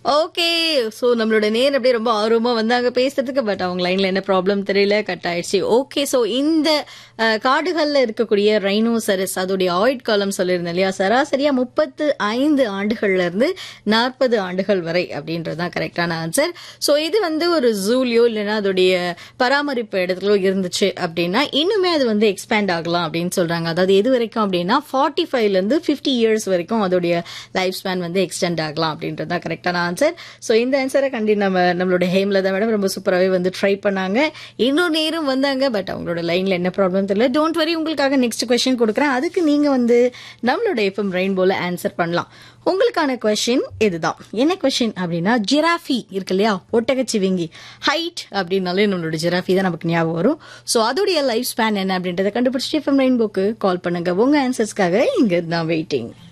okay so நம்மளோட நேர் அப்படியே ரொம்ப ஆர்வமா வந்தாங்க பேசுறதுக்கு பட் அவங்க லைன்ல என்ன ப்ராப்ளம் தெரியல கட் ஆயிடுச்சு ஓகே சோ இந்த அஹ், காடுகள்ல இருக்கக்கூடிய ரைனோசரஸ் அதோடைய ஆயுட் காலம் சொல்லியிருந்தேன் இல்லையா சராசரியா முப்பத்து ஐந்து ஆண்டுகள்ல இருந்து நாற்பது ஆண்டுகள் வரை அப்படின்றதுதான் கரெக்டான ஆன்சர் சோ இது வந்து ஒரு ஜூலியோ இல்லைன்னா அதோடைய பராமரிப்பு இடத்துலயோ இருந்துச்சு அப்படின்னா இன்னுமே அது வந்து எக்ஸ்பேண்ட் ஆகலாம் அப்படின்னு சொல்றாங்க அதாவது எது வரைக்கும் அப்படின்னா ஃபார்ட்டி ஃபைவ்ல இருந்து ஃபிஃப்டி இயர்ஸ் வரைக்கும் அதோடைய லைஃப் ஸ்பேன் வந்து எக்ஸ்டெண்ட் ஆகலாம் அப்படின்றது தான் கரெக்டான ஆன்சர் ஸோ இந்த ஆன்சரை கண்டி நம்ம நம்மளோட ஹேம்லதா மேடம் ரொம்ப சூப்பராகவே வந்து ட்ரை பண்ணாங்க இன்னொரு நேரம் வந்தாங்க பட் அவங்களோட லைன்ல என்ன ப்ராப்ளம் தெரியல டோன்ட் வரி உங்களுக்காக நெக்ஸ்ட் கொஸ்டின் கொடுக்குறேன் அதுக்கு நீங்க வந்து நம்மளோட எஃப்எம் ரெயின்போல ஆன்சர் பண்ணலாம் உங்களுக்கான கொஸ்டின் இதுதான் என்ன கொஸ்டின் அப்படின்னா ஜிராஃபி இருக்கு இல்லையா ஒட்டகச்சிவிங்கி ஹைட் அப்படின்னாலே நம்மளோட ஜிராஃபி தான் நமக்கு ஞாபகம் வரும் ஸோ அதோடைய லைஃப் ஸ்பேன் என்ன அப்படின்றத கண்டுபிடிச்சிட்டு எஃப்எம் ரெயின்போக்கு கால் பண்ணுங்க உங்க ஆன்சர்ஸ்க்காக இங்க நான் வெயிட்டிங்